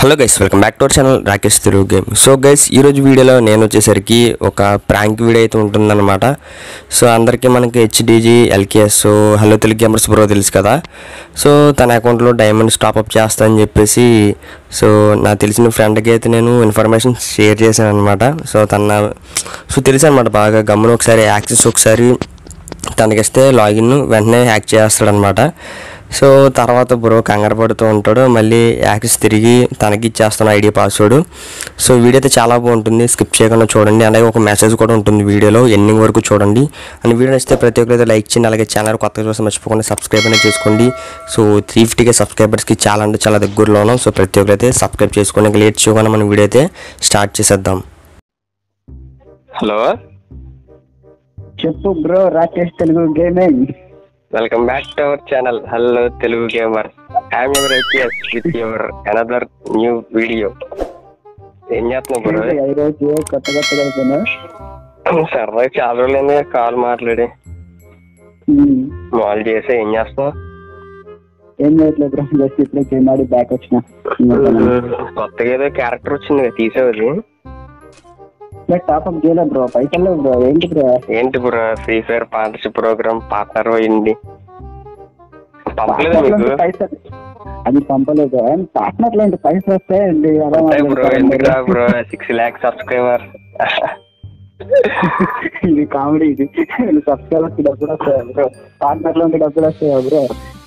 Hello guys welcome back to our channel Rakesh Telugu game so guys ఈరోజు వీడియోలో నేను వచ్చేసరికి ఒక ప్రాంక్ వీడియో అయితే ఉంటుందన్నమాట సో అందరికీ మనకి HDG LKS so hello Telugu gamers bro తెలుసు కదా సో తన అకౌంట్లో డైమండ్స్ టాప్అప్ చేస్తా అని చెప్పేసి సో నాకు తెలిసిన ఫ్రెండ్కి అయితే నేను ఇన్ఫర్మేషన్ షేర్ చేశాను అనమాట సో తన సో తెలుసు అనమాట బాగా గమ్మున ఒకసారి యాక్సెస్ ఒకసారి తనకిస్తే లాగిన్ వెంటనే హ్యాక్ చేస్తాడనమాట సో తర్వాత బ్రో కంగారు పడుతూ ఉంటాడు మళ్ళీ యాక్సెస్ తిరిగి తనకి ఇచ్చేస్తాను ఐడి పాస్వర్డ్ సో వీడియో అయితే చాలా బాగుంటుంది స్కిప్ చేయకుండా చూడండి అలాగే ఒక మెసేజ్ కూడా ఉంటుంది వీడియోలో ఎండింగ్ వరకు చూడండి అండ్ వీడియో నచ్చితే ప్రతి ఒక్కరైతే లైక్ చేయండి అలాగే ఛానల్ కొత్తగా చూస్తే మర్చిపోకుండా సబ్స్క్రైబ్ అనేది చేసుకోండి సో త్రీ ఫిఫ్టీకే సబ్స్క్రైబర్స్కి చాలా అంటే చాలా దగ్గరలో ఉన్నాం సో ప్రతి ఒక్కరైతే సబ్స్క్రైబ్ చేసుకోండి ఇంకా లేట్ చేయకుండా మన వీడియో అయితే స్టార్ట్ చేసేద్దాం హలో చెప్పు bro Rakesh Telugu gaming welcome back to our channel hello Telugu gamer I'm your IPS with your another new video ఏం చేస్తున్నావు బ్రో ఈరోజు కొత్త కొత్తగా అయిపోయినా సరదాగా చాలా రోజులైంది కాల్ మాట్లాడి ఉమ్. మాల్ చేసి ఏం చేస్తున్నావు ఏం చేయట్లేదు బ్రో జస్ట్ ఇప్పుడే గేమ్ ఆడి బ్యాక్ వచ్చిన కొత్తగా ఏదో క్యారెక్టర్ వచ్చింది కదా తీసేది టాప్ అప్ చేయలే బ్రో పైసలు బ్రో ఏంటి బ్రో ఏంటి bro free fire partnership program partner అయింది పంపలేదా మీకు పైసలు అది పంపలేదు పార్ట్నర్లు ఏంటి పైసలు వస్తాయండి అలా ఉంటాయి బ్రో మాట్లాడతారు ఎందుకు రా బ్రో సిక్స్ ల్యాక్ సబ్స్క్రైబర్ ఇది కామెడీ ఇది సబ్స్క్రైబర్స్ డబ్బులు వస్తాయా బ్రో పార్ట్నర్లు ఉంటే డబ్బులు వస్తాయా బ్రో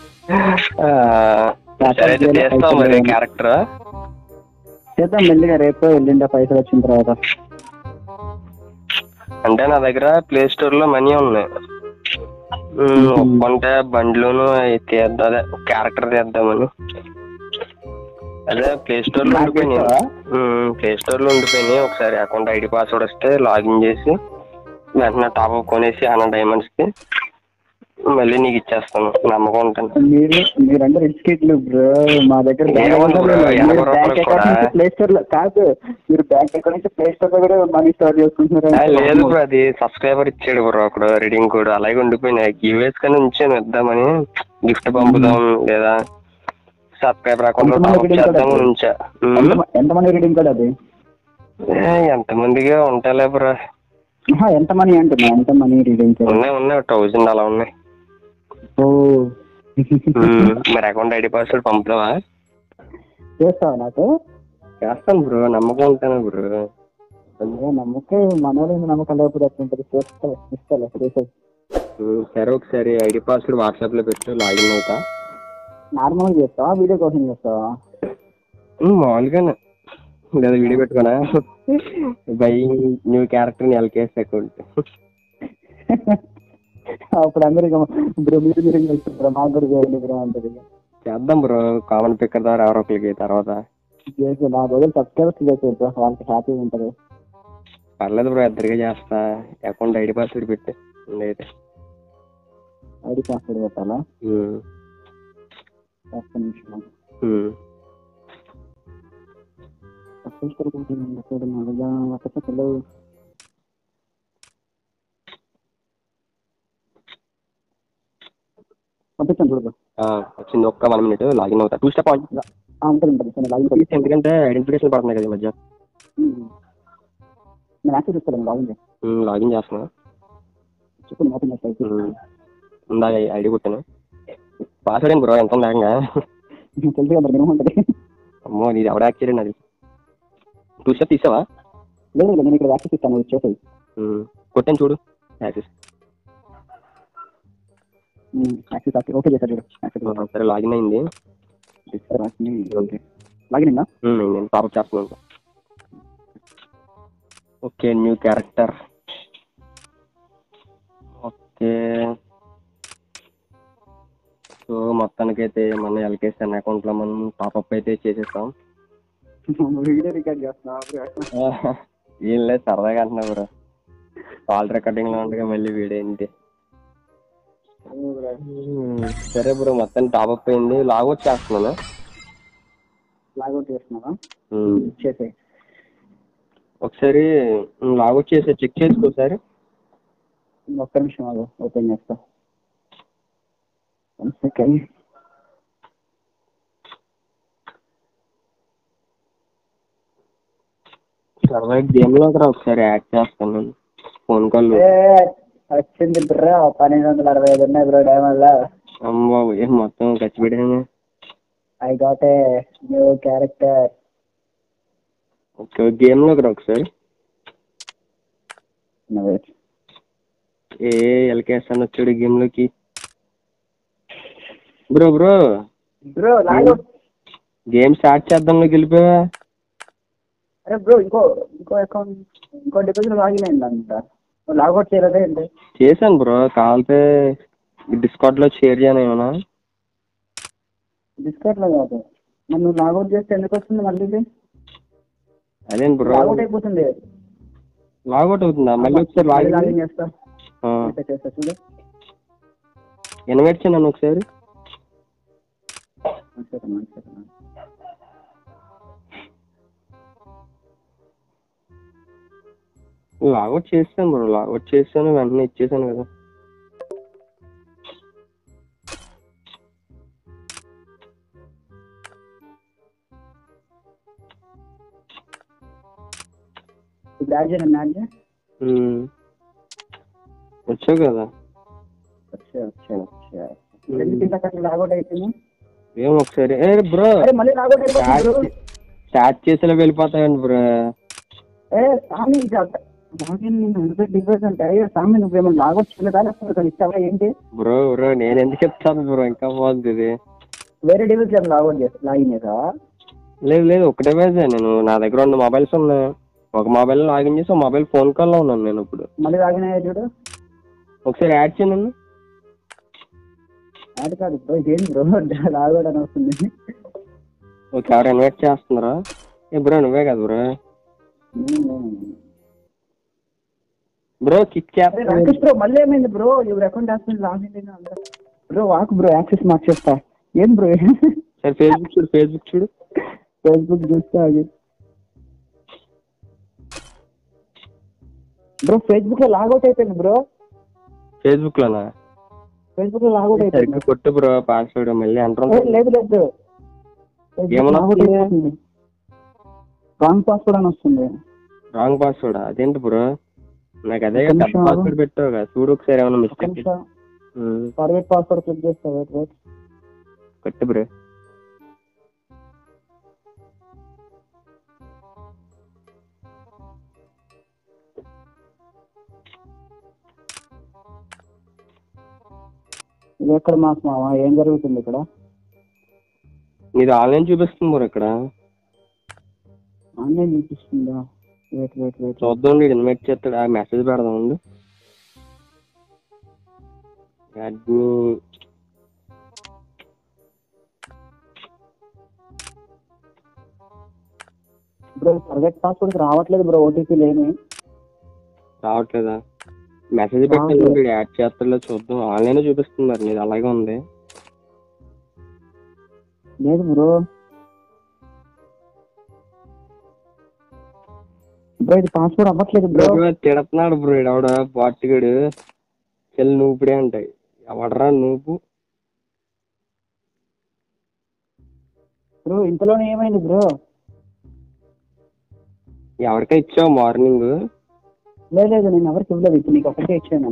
సరే అయితే చేస్తావు మరి క్యారెక్టర్ చేద్దాం మెల్లిగా రేపు ఎల్లుండే పైసలు వచ్చిన తర్వాత అంటే నా దగ్గర ప్లే స్టోర్ లో మనీ ఉన్నాయి ఉమ్, ఒక్కంటే బండ్లోను అవి తీద్దాం అదే క్యారెక్టర్ తీద్దామని అదే ప్లే స్టోర్ లో ఉండిపోయినాయి ప్లే స్టోర్ లో ఉండిపోయినాయి ఒకసారి అకౌంట్ ఐడి పాస్వర్డ్ వస్తే లాగిన్ చేసి వెంటనే టాప్ అప్ కొనేసి అన్న డైమండ్స్ కి మళ్ళీ నీకు ఇచ్చేస్తాను నమ్మకం ఉంటాను మీరు మీరందరూ రిచ్ కిడ్లు బ్రో మా దగ్గర ఏముంది bro, ఎనభై రూపాయలు కూడా. ప్లే స్టోర్ లో కాదు మీరు బ్యాంక్ అకౌంట్ నుంచి ప్లే స్టోర్ లో కూడా మనీ స్టోర్ ఆ, చేసుకుంటున్నారు లేదు బ్రో అది సబ్స్క్రైబర్ ఇచ్చాడు బ్రో ఒకడు రీడింగ్ కోడ్ అలాగే ఉండిపోయినాయి గివేస్ కానీ ఉంచాను ఇద్దామని గిఫ్ట్ పంపుదాం లేదా సబ్స్క్రైబర్ అకౌంట్ లో ఎంతమంది టాప్ redeem code చేద్దాం అది? ఉంచా ఎంత మ- ఎంత మనీ రీడింగ్ కూడా అది ఎంత మందిగా ఉంటాలే బ్రో ఆహా, ఎంత మనీ అంటున్నా ఎంత మనీ రీడింగ్ ఉన్నాయి ఉన్నాయి థౌజండ్ అలా ఉన్నాయి ఓ ఉమ్, మరి అకౌంట్ ఐడి పాస్వర్డ్ పంపుతావా చేస్తావా నాకు చేస్తాను బ్రో నమ్మకం ఉంటాను బ్రో అదే నమ్మకం మనోళ్ళు నమ్మకం లేకపోతే ఎట్లుంటది చేస్తా ఇస్తా చేసేది ఉమ్, సరే ఒకసారి ఐడి పాస్వర్డ్ వాట్సాప్ లో పెట్టు లాగిన్ అవుతా నార్మల్ చేస్తావా వీడియో కోసం చేస్తావా ఉమ్, మామూలుగానే లేదా వీడియో పెట్టుకోనా by new character LKS account అప్పుడు అందరూ ఇక బ్రో మీరు మీరు చేస్తుంటారు మాకు కూడా చేయండి బ్రో అంటది చేద్దాం బ్రో కామన్ పిక్కర్ ద్వారా ఎవరో ఒకరికి తర్వాత చేసి నా బదులు సబ్స్క్రైబర్స్ చేస్తారు బ్రో వాళ్ళకి హ్యాపీగా ఉంటుంది పర్లేదు బ్రో ఇద్దరిగా చేస్తా అకౌంట్ ఐడి పాస్వర్డ్ పెట్టు అయితే ఐడి పాస్వర్డ్ పెట్టాలా ఉమ్, ఒక్క నిమిషం ఉమ్. ఒక్కసారి పంపించాను చూడు ఆ, వచ్చింది ఒక్క వన్ మినిట్ లాగిన్ అవుతా టూ స్టెప్ ఉంటుంది ఉంటుంది సరే లాగిన్ చేయి. ఎందుకంటే ఐడెంటిఫికేషన్ పడుతున్నాయి కదా ఈ మధ్య ఉమ్. నేను యాక్సెస్ ఇస్తాను లాగిన్ చేయి. ఉమ్, లాగిన్ చేస్తున్నా చెప్పు ఓపెన్ చేస్తాను ఉమ్. ఇందాక ఐడి కొట్టాను పాస్వర్డ్ ఏంటి బ్రో ఎంత ఉంది ఏకంగా తెలుసు కదా మినిమం ఉంటుంది అమ్మో నీది ఎవడ యాక్చువల్లీ నాది టూ స్టెప్ తీసావా లేదు లేదు నేను ఇక్కడ యాక్సెస్ ఇస్తాను వచ్చేసాయి ఉమ్, కొట్టాను చూడు యాక్సెస్ యాక్సెస్ ఓకే చేశారు చూడు యాక్సెస్ సరే లాగిన్ అయింది లాగిన్ అయిందా ఉమ్, నేను టాప్ చేస్తున్నాను okay new character okay so మొత్తానికైతే మన ఎల్కేసి అన్న అకౌంట్లో మనం టాప్అప్ అయితే చేసేస్తాం వీడియో రికార్డ్ చేస్తున్నా ఏం లేదు సరదాగా అంటున్నా బ్రో కాల్ రికార్డింగ్ లో ఉండగా మళ్ళీ వీడియో ఏంటి ఉమ్, సరే బ్రో మొత్తం టాప్అప్ అయింది లాగౌట్ చేస్తున్నాను లాగౌట్ చేస్తున్నావా ఉమ్, చేసేయి ఒకసారి లాగౌట్ చేసి చెక్ చేసుకో సార్ ఒక్క నిమిషం ఆగు ఓపెన్ చేస్తా వన్ సెకండ్ సరదా గేమ్లోకి రా ఒకసారి యాడ్ చేస్తాను నేను ఫోన్ కాల్ ఏ, వచ్చింది బ్రో పన్నెండు వందల అరవై ఐదు ఉన్నాయి బ్రో డైమండ్ లో అమ్మ ఏం మొత్తం ఖర్చు పెట్టాను I got a new character okay గేమ్లోకి రా ఒకసారి ఏ ఎల్కేఎస్ అని వచ్చాడు గేమ్లోకి bro bro bro logout game start చేద్దాంలోకి వెళ్ళిపోయా అరే బ్రో ఇంకో ఇంకో అకౌంట్ ఇంకో డిపాజిట్ లాగిన్ అయింది అంట లాగౌట్ చేయలేదా ఏంటి చేశాను బ్రో కావాలితే డిస్కౌంట్లో షేర్ చేయను ఏమన్నా డిస్కౌంట్ లో కాదు మరి నువ్వు లాగౌట్ చేస్తే ఎందుకు వస్తుంది మళ్ళీ ఇది అదేం బ్రో లాగౌట్ అయిపోతుంది లాగౌట్ అవుతుందా మళ్ళీ ఒకసారి మళ్ళీ లాగిన్ లాగిన్ చేస్తా చేస్తా, చేస్తా చూడు ఇన్వైట్ చేయను ఒకసారి One second, one second. Logout చేస్తాను బ్రో లాగౌట్ చేస్తాను వెంటనే ఇచ్చేసాను కదా ఇప్పుడు యాడ్ చేయను యాడ్ చేయ ఉమ్. వచ్చావు కదా వచ్చా వచ్చా వచ్చా ఎందుకు ఇంత కట్ట లాగౌట్ అయిపోయింది ఏం ఒకసారి ఏ బ్రో అరే మళ్ళీ లాగౌట్ అయిపోతుంది bro. స్టార్ట్ చేసేలా వెళ్ళిపోతాయండి బ్రో ఏ స్వామి లాగిన్ డివైస్ అంటే అయ్యో స్వామి నువ్వు ఏమైనా లాగౌట్ చేయలేదా లేకపోతే ఇస్తావా ఏంటి బ్రో బ్రో నేను ఎందుకు చెప్తాను బ్రో ఇంకా బాగుంది ఇది వేరే డివైస్ ఏమైనా లాగౌట్ చేస్తా లాగిన్ చేసావా లేదు లేదు ఒకటే వేసే నేను నా దగ్గర రెండు మొబైల్స్ ఉన్నాయి ఒక మొబైల్ లాగిన్ చేసి ఒక మొబైల్ ఫోన్ కాల్లో ఉన్నాను నేను ఇప్పుడు మళ్ళీ లాగిన్ అయ్యా చూడు ఒకసారి యాడ్ చేయండి యాడ్ కాదు బ్రో ఇదేం బ్రో లాగౌట్ అని వస్తుంది ఓకే ఎవరు ఇన్వైట్ చేస్తున్నారా ఏ బ్రో నువ్వే కదా బ్రో బ్రో కిక్ అరే చేస్తా రాకేష్ బ్రో మళ్ళీ ఏమైంది bro your account has login bro వాక్ బ్రో యాక్సెస్ మార్చేస్తా ఏం బ్రో సరే ఫేస్బుక్ చూడు ఫేస్బుక్ చూడు ఫేస్బుక్ చూస్తే అది బ్రో ఫేస్బుక్ లో లాగౌట్ అయిపోయింది బ్రో ఫేస్బుక్ లోనా ఫేస్బుక్ లో లాగౌట్ అయిపోయింది సరిగ్గా కొట్టు బ్రో పాస్వర్డ్ మళ్ళీ ఎంటర్ ఏ, లేదు లేదు ఏమన్నా రాంగ్ పాస్వర్డ్ అని వస్తుంది రాంగ్ పాస్వర్డ్ అదేంటి బ్రో నాకు అదే ఒక్క పెద్ద నిమిషం ఆగు. పాస్వర్డ్ పెట్టావు కదా చూడు ఒకసారి ఏమైనా ఒక మిస్టేక్ నిమిషం ఫార్వర్డ్ పాస్వర్డ్ క్లిక్ చేస్తా వెయిట్ వెయిట్ కొట్టు బ్రో ఇది ఎక్కడ మాకు మామ ఏం జరుగుతుంది ఇక్కడ ఇది ఆన్లైన్ చూపిస్తుంది బ్రో ఇక్కడ ఆన్లైన్ చూపిస్తుందా వెయిట్ వెయిట్ వెయిట్ చూద్దాం వీడు ఇన్వైట్ చేస్తాడు ఆ మెసేజ్ పెడదాం ఉండు అడ్మి బ్రో ఫర్గెట్ పాస్వర్డ్ రావట్లేదు బ్రో ఓటీపీ లేని రావట్లేదా మెసేజ్ పెట్టాను రావట్లేదు. వీడు యాడ్ చేస్తాడో చూద్దాం ఆన్లైన్ చూపిస్తుంది మరి నీది అలాగే ఉంది లేదు బ్రో బ్రో ఇది పాస్వర్డ్ అవ్వట్లేదు బ్రో బ్రో బ్రో తిడుతున్నాడు బ్రో ఎవడ బాటిగాడు చెల్లి నూపుడే అంటాయి ఎవడరా నూపు బ్రో ఇంతలోనే ఏమైంది బ్రో ఎవరికా ఇచ్చావు మార్నింగ్ లేదు లేదు నేను ఎవరికి ఇవ్వలేదు ఇప్పుడు నీకు ఒకటే ఇచ్చాను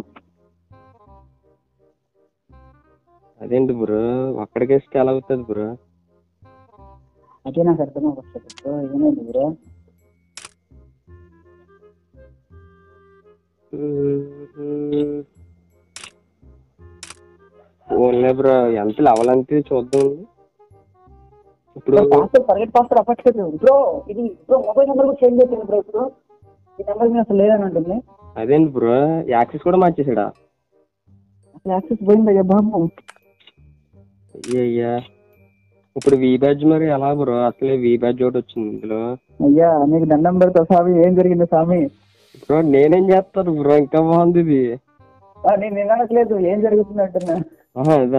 అదేంటి బ్రో ఒక్కడికేస్తే ఎలా అవుతుంది బ్రో అదే నాకు అర్థం అవ్వట్లేదు బ్రో ఏమైంది బ్రో ఓన్లే బ్రో ఎంత లెవెల్ అంతే చూద్దాం ఇప్పుడు పాస్వర్డ్ ఫర్గెట్ పాస్వర్డ్ అవ్వట్లేదు బ్రో ఇది బ్రో మొబైల్ నెంబర్ కూడా చేంజ్ అయిపోయింది బ్రో ఇప్పుడు ఈ నెంబర్ మీద అసలు లేదని అంటుంది అదేంటి బ్రో యాక్సెస్ కూడా మార్చేసాడా అసలు యాక్సెస్ పోయింది అయ్యా బాబు అయ్యా ఇప్పుడు వి బ్యాడ్జ్ మరి ఎలా బ్రో అసలే వి బ్యాడ్జ్ ఒకటి వచ్చింది ఇందులో అయ్యా నీకు దండం పెడతా స్వామి ఏం జరిగింది స్వామి బ్రో నేనేం చేస్తాను బ్రో ఇంకా బాగుంది ఇది ఆ, నేను వినట్లేదు ఏం జరుగుతుంది అంటున్నా ఆహా, ఇదా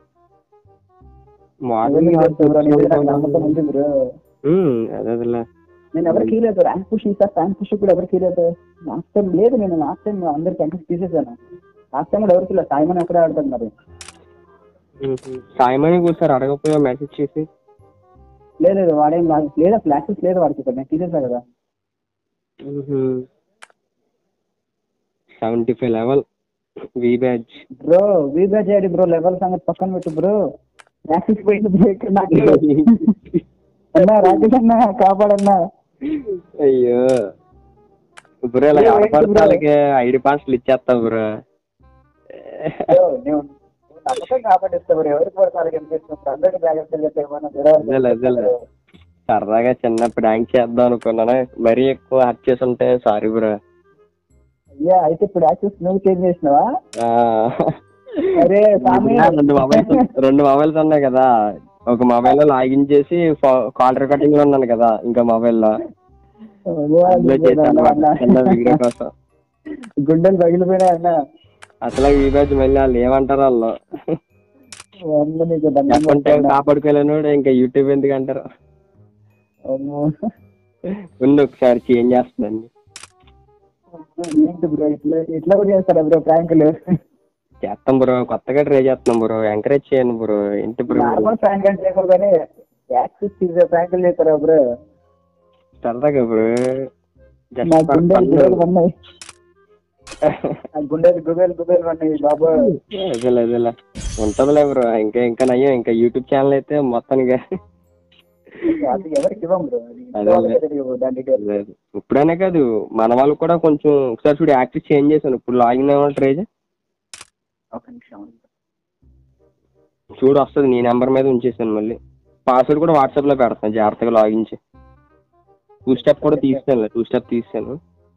అవన్నీ కాదు బ్రో, నీ మీద నాకు నమ్మకం మార్నింగ్ ఉంది బ్రో అదే అదేలే నేను ఎవరికి లేదు ర్యాంక్ పుష్ ఇంకా ర్యాంక్ పుష్ కూడా ఎవరికి లేదు లాస్ట్ టైం లేదు నేను లాస్ట్ టైం అందరికి ఎంట్రీ తీసేసాను లాస్ట్ టైం కూడా ఎవరికి లేదు సాయిమన్ ఎక్కడే ఆడుతుంది మరి సాయిమని ఒకసారి అడగపోయా మెసేజ్ చేసి లేదు లేదు వాడేం కాదు లేదు అసలు యాక్సెస్ లేదు వాడికి ఇక్కడ నేను తీసేసా కదా seventy five level V badge bro V badge ID bro level సంగతి పక్కన పెట్టు బ్రో యాక్సిస్ పోయింది బ్రో ఇక్కడ నాకు అన్నా రాకేష్ అన్న కాపాడన్నా అయ్యో బ్రో ఇలా ఏ, ఎవరి ఏంటి పడితే బ్రో? వాళ్ళకి ఐడి పాస్లు ఇచ్చేస్తా బ్రో బ్రో, నువ్వు నువ్వు నమ్మకం కాపాడిస్తావు బ్రో ఎవరికి పడతారు ఏం చేస్తున్నావు అందరికి జాగ్రత్తలు చెప్పి ఏమన్నా అదేలే, అదేలే. సరదాగా చిన్న ప్రాంక్ చేద్దాం అనుకున్నాను మరీ ఎక్కువ హర్ట్ చేసి ఉంటే సారీ బ్రో అయ్యా అయితే ఇప్పుడు యాక్సిస్ నువ్వు చేంజ్ చేసినావా ఆ. అరే స్వామి రెండు మొబైల్స్ రెండు మొబైల్స్ ఉన్నాయి కదా ఒక మొబైల్ లో లాగిన్ చేసి కాల్ రికార్డింగ్ లో ఉన్నాను కదా ఇంకా మొబైల్ లో అందులో చేశాను అన్నమాట. చిన్న వీడియో కోసం గుండెలు పగిలిపోయినాయి అన్న అసలు ఈ బ్యాచ్ మళ్ళీ వాళ్ళు ఏమంటారు వాళ్ళు అమ్మ నీకు దండం చెప్పంటే పెడతాను. కాపాడుకోలేను ఇంకా యూట్యూబ్ ఎందుకు అంటారు అమ్మో. ముందు ఒకసారి చేంజ్ చేస్తుందండి ఏంటి బ్రో ఇట్లా ఇట్లా కూడా చేస్తారా బ్రో ప్రాంకులు చేస్తాం బ్రో కొత్తగా ట్రై చేస్తున్నాం బ్రో ఎంకరేజ్ చేయండి బ్రో ఏంటి బ్రో నార్మల్ ప్రాంక్ అంటే చేయకూడదు కానీ యాక్సిస్ తీసే ప్రాంకులు చేస్తారా బ్రో సరదాగా బ్రో నా జస్ట్ గుండెలు గుబేలు ఉన్నాయి నా గుండెలు గుబేలు గుబేలు ఉన్నాయి బాబు అదేలే అదేలే ఉంటదిలే బ్రో ఇంకా ఇంకా నయ్యం ఇంకా యూట్యూబ్ ఛానల్ అయితే మొత్తానికి అది ఎవరికి ఇవ్వం బ్రో అది ఇంట్లో అదే, వాళ్ళకే అదే. తెలియదు దాని డీటెయిల్స్ లేదు. ఇప్పుడనే కాదు మన వాళ్ళు కూడా కొంచెం ఒకసారి చూడు యాక్టివ్ చేంజ్ చేశాను ఇప్పుడు లాగిన్ అవ్వాలి ట్రై చేయి ఒక నిమిషం చూడు వస్తుంది నీ నెంబర్ మీద ఉంచేసాను మళ్ళీ పాస్వర్డ్ కూడా వాట్సాప్ లో పెడతాను జాగ్రత్తగా లాగిన్ చేయి టూ స్టెప్ కూడా తీసాను టూ స్టెప్ తీసాను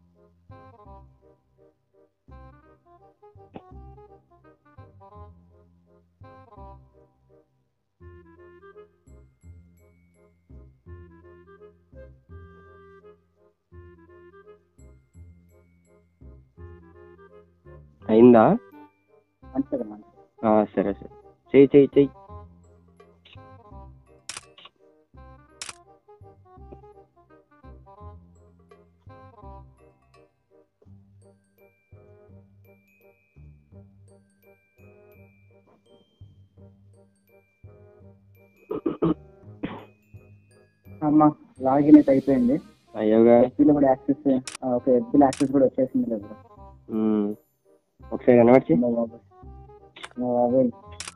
అయిందా మంచిది మంచిది ఆ, సరే సరే చెయ్యి చెయ్యి చెయ్యి అమ్మ లాగిన్ అయితే అయిపోయింది అయ్యోగా ఎఫ్బీలో కూడా యాక్సెస్ ఓకే ఎఫ్బీలో యాక్సెస్ కూడా వచ్చేసింది లేదు ఉమ్. ఒకసారి కనబడి మా బాబు మా బాబోయ్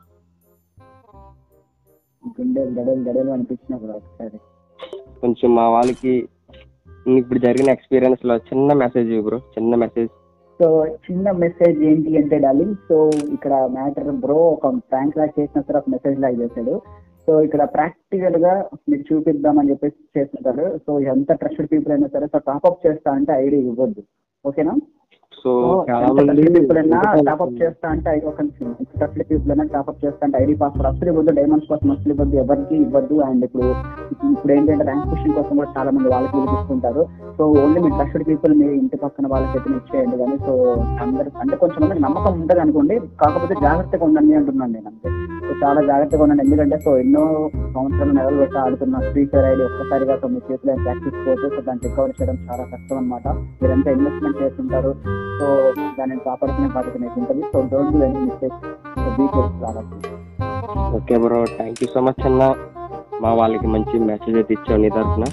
గుండెలు గడలు గడలు అనిపించిన బ్రో ఒకసారి కొంచెం మా వాళ్ళకి ఇప్పుడు జరిగిన ఎక్స్పీరియన్స్ లో చిన్న మెసేజ్ బ్రో చిన్న మెసేజ్ సో చిన్న మెసేజ్ ఏంటి అంటే డార్లింగ్ సో ఇక్కడ మ్యాటర్ బ్రో ఒక ప్రాంక్ లాగా చేసిన సరే ఒక మెసేజ్ లాగా చేశాడు సో ఇక్కడ ప్రాక్టికల్ గా మీకు చూపిద్దామని చెప్పేసి చేస్తుంటారు సో ఎంత ట్రస్టెడ్ పీపుల్ అయినా సరే సో టాప్అప్ చేస్తా అంటే ఐడి ఇవ్వద్దు ఓకేనా సో సో చాలా ఎంత మంది trusted people అయినా టాప్అప్ చేస్తా అంటే ఐడి ఒక ట్రస్టెడ్ పీపుల్ అయినా టాప్అప్ చేస్తా అంటే ఐడి పాస్వర్డ్ అసలు ఇవ్వద్దు డైమండ్స్ కోసం అసలు ఇవ్వద్దు ఎవరికి ఇవ్వద్దు అండ్ ఇప్పుడు ఇప్పుడు ఏంటంటే ర్యాంక్ పుషింగ్ కోసం కూడా చాలా మంది వాళ్ళకి పిలిపిస్తుంటారు సో ఓన్లీ మీ ట్రస్టెడ్ పీపుల్ మీ ఇంటి పక్కన వాళ్ళకి అయితే ఇచ్చేయండి కానీ సో అందరు అంటే కొంచెం మందికి నమ్మకం ఉంటుంది అనుకోండి కాకపోతే జాగ్రత్తగా ఉండండి అంటున్నాను నేను అంతే సో చాలా జాగ్రత్తగా ఉండండి ఎందుకంటే సో ఎన్నో సంవత్సరాలు నెలలు పెట్టి ఆడుతున్న ఫ్రీ ఫైర్ ఐడి ఒక్కసారిగా సో మీ చేతిలో ప్రాక్టీస్ పోతే సో దాన్ని రికవర్ చేయడం చాలా కష్టం అనమాట మీరు ఎంత ఇన్వెస్ట్మెంట్ చేస్తుంటారు సో దానిని కాపాడుకునే బాధ్యత మీకు ఉంటుంది so don't do any mistakes be careful okay bro thank you so much అన్న మా వాళ్ళకి మంచి మెసేజ్ అయితే ఇచ్చావు నీ తరఫున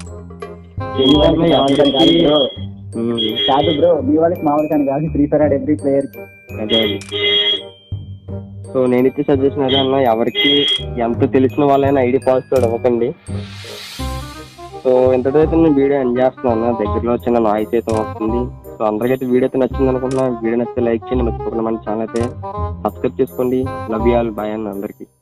కాదు బ్రో మీ వాళ్ళకి మామూలు కానీ కాదు ఫ్రీ ఫైర్ ఆడ్ ఎవ్రీ ప్లేయర్ అదే సో నేను ఇచ్చే సజెషన్ అదే అన్న ఎవరికి ఎంత తెలిసిన వాళ్ళైనా ఐడి పాస్వర్డ్ ఇవ్వకండి సో ఇంతటితో అయితే నేను వీడియో ఎండ్ చేస్తున్నాను అన్న దగ్గరలో చిన్న నాయిస్ అయితే వస్తుంది సో అందరికైతే వీడియో అయితే నచ్చింది అనుకుంటున్నా వీడియో నచ్చితే లైక్ చేయండి మర్చిపోకుండా మన ఛానల్ అయితే సబ్స్క్రైబ్ చేసుకోండి లవ్ యూ ఆల్ బాయ్ అన్న అందరికీ